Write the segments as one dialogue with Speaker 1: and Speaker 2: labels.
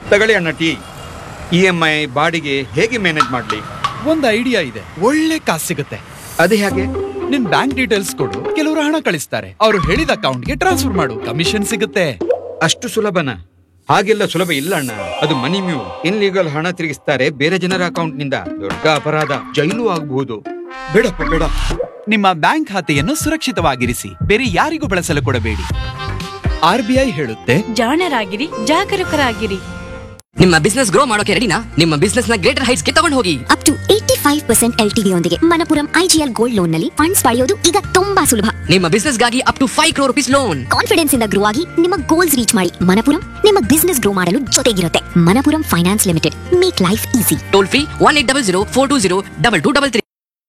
Speaker 1: ತಗೊಳ್ಳಿ ಅಣ್ಣ tea E M I ಬಾಡಿಗೆ ಹೇಗೆ ಮ್ಯಾನೇಜ್ ಮಾಡ್ಲಿ
Speaker 2: ಒಂದ್ ಐಡಿಯಾ ಇದೆ ಒಳ್ಳೆ ಕಾಸು ಸಿಗುತ್ತೆ
Speaker 1: ಅದು ಹೇಗೆ
Speaker 2: ನಿನ್ ಬ್ಯಾಂಕ್ ಡೀಟೇಲ್ಸ್ ಕೊಡು ಕೆಲವರು ಹಣ ಕಳಿಸ್ತಾರೆ ಅವ್ರು ಹೇಳಿದ ಅಕೌಂಟ್ಗೆ ಟ್ರಾನ್ಸ್ಫರ್ ಮಾಡು ಕಮಿಷನ್ ಸಿಗುತ್ತೆ
Speaker 1: ಅಷ್ಟು ಸುಲಭನ ಹಾಗೆಲ್ಲ ಸುಲಭ ಇಲ್ಲ ಅಣ್ಣ ಅದು ಮನಿ ಮ್ಯೂ ಇನ್ಲೀಗಲ್ ಹಣ ತಿರುಗಿಸ್ತಾರೆ ಬೇರೆ ಜನರ ಅಕೌಂಟ್ ನಿಂದ ದೊಡ್ಡ ಅಪರಾಧ ಜೈಲು ಆಗಬಹುದು ಬೇಡಪ್ಪ ಬೇಡ
Speaker 2: ನಿಮ್ಮ ಬ್ಯಾಂಕ್ ಖಾತೆಯನ್ನು ಸುರಕ್ಷಿತವಾಗಿರಿಸಿ ಬೇರೆ ಯಾರಿಗೂ ಬಳಸಲು ಕೊಡಬೇಡಿ ಆರ್ ಬಿ ಐ ಹೇಳುತ್ತೆ
Speaker 3: ಜಾಣರಾಗಿರಿ ಜಾಗರೂಕರಾಗಿರಿ
Speaker 4: ನಿಮ್ಮ ಬಿಸ್ನೆಸ್ ಗ್ರೋ ಮಾಡೋಕೆ ರೆಡಿನಾ ನಿಮ್ಮ ಬಿಸ್ನೆಸ್ ನ ಗ್ರೇಟರ್ ಹೈಟ್ಸ್ ಗೆ ತಗೊಂಡು ಹೋಗಿ
Speaker 5: up to eighty five percent L T ಯೊಂದಿಗೆ ಮನಪುರಂ ಐಜಿಎಲ್ ಗೋಲ್ಡ್ ಲೋನ್ ನಲ್ಲಿ ಫಂಡ್ಸ್ ಪಡೆಯೋದು ಈಗ ತುಂಬಾ ಸುಲಭ
Speaker 4: ನಿಮ್ಮ ಬಿಸ್ನೆಸ್ ಗಾಗಿ up to five crore rupees loan
Speaker 5: confidence ಇಂದ ಗ್ರೋ ಆಗಿ ನಿಮ್ಮ ಗೋಲ್ಸ್ ರೀಚ್ ಮಾಡಿ ಮನಪುರಂ ನಿಮ್ಮ ಬಿಸ್ನೆಸ್ ಗ್ರೋ ಮಾಡಲು ಜೊತೆಗಿರುತ್ತೆ Manappuram finance limited make life easy
Speaker 4: toll free one eight double zero four two zero double two double three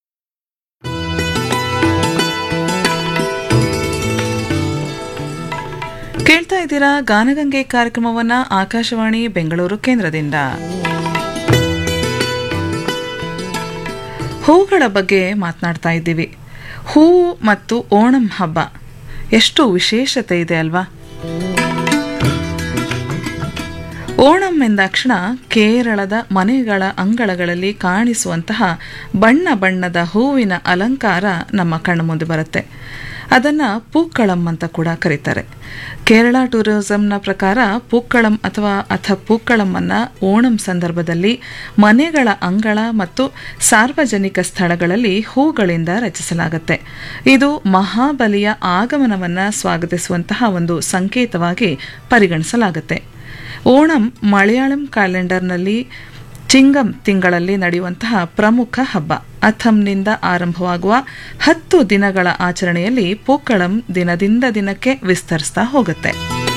Speaker 6: ಕೇಳ್ತಾ ಇದ್ದೀರಾ ಗಾನಗಂಗೆ ಕಾರ್ಯಕ್ರಮವನ್ನ ಆಕಾಶವಾಣಿ ಬೆಂಗಳೂರು ಕೇಂದ್ರದಿಂದ ಹೂಗಳ ಬಗ್ಗೆ ಮಾತನಾಡ್ತಾ ಇದ್ದೀವಿ ಹೂವು ಮತ್ತು ಓಣಂ ಹಬ್ಬ ಎಷ್ಟು ವಿಶೇಷತೆ ಇದೆ ಅಲ್ವಾ ಓಣಂ ಎಂದಾಕ್ಷಣ ಕೇರಳದ ಮನೆಗಳ ಅಂಗಳಗಳಲ್ಲಿ ಕಾಣಿಸುವಂತಹ ಬಣ್ಣ ಬಣ್ಣದ ಹೂವಿನ ಅಲಂಕಾರ ನಮ್ಮ ಕಣ್ಣು ಮುಂದೆ ಬರುತ್ತೆ ಅದನ್ನು ಪೂಕ್ಕಳಂ ಅಂತ ಕೂಡ ಕರೀತಾರೆ ಕೇರಳ ಟೂರಿಸಂನ ಪ್ರಕಾರ ಪೂಕ್ಕಳಂ ಅಥವಾ ಅಥ ಪೂಕ್ಕಳಂವನ್ನು ಓಣಂ ಸಂದರ್ಭದಲ್ಲಿ ಮನೆಗಳ ಅಂಗಳ ಮತ್ತು ಸಾರ್ವಜನಿಕ ಸ್ಥಳಗಳಲ್ಲಿ ಹೂಗಳಿಂದ ರಚಿಸಲಾಗುತ್ತೆ ಇದು ಮಹಾಬಲಿಯ ಆಗಮನವನ್ನು ಸ್ವಾಗತಿಸುವಂತಹ ಒಂದು ಸಂಕೇತವಾಗಿ ಪರಿಗಣಿಸಲಾಗುತ್ತೆ ಓಣಂ ಮಲಯಾಳಂ ಕ್ಯಾಲೆಂಡರ್ನಲ್ಲಿ ಚಿಂಗಂ ತಿಂಗಳಲ್ಲಿ ನಡೆಯುವಂತಹ ಪ್ರಮುಖ ಹಬ್ಬ ಅಥಂನಿಂದ ಆರಂಭವಾಗುವ ಹತ್ತು ದಿನಗಳ ಆಚರಣೆಯಲ್ಲಿ ಪೂಕ್ಕಳಂ ದಿನದಿಂದ ದಿನಕ್ಕೆ ವಿಸ್ತರಿಸ್ತಾ ಹೋಗುತ್ತೆ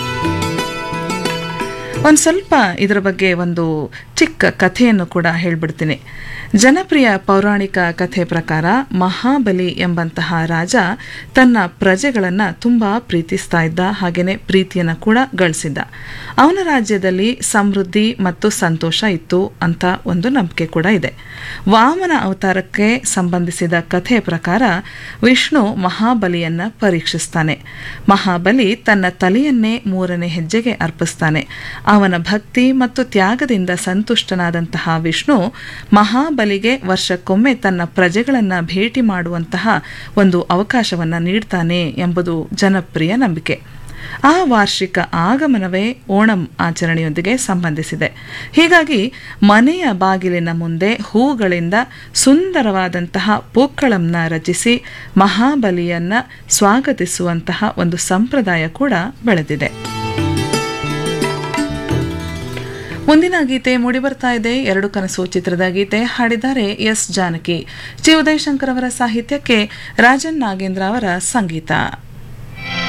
Speaker 6: ಒಂದು ಸ್ವಲ್ಪ ಇದರ ಬಗ್ಗೆ ಒಂದು ಚಿಕ್ಕ ಕಥೆಯನ್ನು ಕೂಡ ಹೇಳ್ಬಿಡ್ತೀನಿ ಜನಪ್ರಿಯ ಪೌರಾಣಿಕ ಕಥೆ ಪ್ರಕಾರ ಮಹಾಬಲಿ ಎಂಬಂತಹ ರಾಜ ತನ್ನ ಪ್ರಜೆಗಳನ್ನು ತುಂಬ ಪ್ರೀತಿಸ್ತಾ ಇದ್ದ ಹಾಗೆಯೇ ಪ್ರೀತಿಯನ್ನು ಕೂಡ ಗಳಿಸಿದ್ದ ಅವನ ರಾಜ್ಯದಲ್ಲಿ ಸಮೃದ್ಧಿ ಮತ್ತು ಸಂತೋಷ ಇತ್ತು ಅಂತ ಒಂದು ನಂಬಿಕೆ ಕೂಡ ಇದೆ ವಾಮನ ಅವತಾರಕ್ಕೆ ಸಂಬಂಧಿಸಿದ ಕಥೆ ಪ್ರಕಾರ ವಿಷ್ಣು ಮಹಾಬಲಿಯನ್ನ ಪರೀಕ್ಷಿಸ್ತಾನೆ ಮಹಾಬಲಿ ತನ್ನ ತಲೆಯನ್ನೇ ಮೂರನೇ ಹೆಜ್ಜೆಗೆ ಅರ್ಪಿಸ್ತಾನೆ ಅವನ ಭಕ್ತಿ ಮತ್ತು ತ್ಯಾಗದಿಂದ ಸಂತುಷ್ಟನಾದಂತಹ ವಿಷ್ಣು ಮಹಾಬಲಿಗೆ ವರ್ಷಕ್ಕೊಮ್ಮೆ ತನ್ನ ಪ್ರಜೆಗಳನ್ನು ಭೇಟಿ ಮಾಡುವಂತಹ ಒಂದು ಅವಕಾಶವನ್ನು ನೀಡ್ತಾನೆ ಎಂಬುದು ಜನಪ್ರಿಯ ನಂಬಿಕೆ ಆ ವಾರ್ಷಿಕ ಆಗಮನವೇ ಓಣಂ ಆಚರಣೆಯೊಂದಿಗೆ ಸಂಬಂಧಿಸಿದೆ ಹೀಗಾಗಿ ಮನೆಯ ಬಾಗಿಲಿನ ಮುಂದೆ ಹೂಗಳಿಂದ ಸುಂದರವಾದಂತಹ ಪೂಕ್ಕಳಂನ ರಚಿಸಿ ಮಹಾಬಲಿಯನ್ನ ಸ್ವಾಗತಿಸುವಂತಹ ಒಂದು ಸಂಪ್ರದಾಯ ಕೂಡ ಬೆಳೆದಿದೆ ಮುಂದಿನ ಗೀತೆ ಮೂಡಿಬರ್ತಾ ಇದೆ ಎರಡು ಕನಸು ಚಿತ್ರದ ಗೀತೆ ಹಾಡಿದ್ದಾರೆ ಎಸ್ ಜಾನಕಿ ಜಿ ಉದಯಶಂಕರ್ ಅವರ ಸಾಹಿತ್ಯಕ್ಕೆ ರಾಜನ್ ನಾಗೇಂದ್ರ ಅವರ ಸಂಗೀತ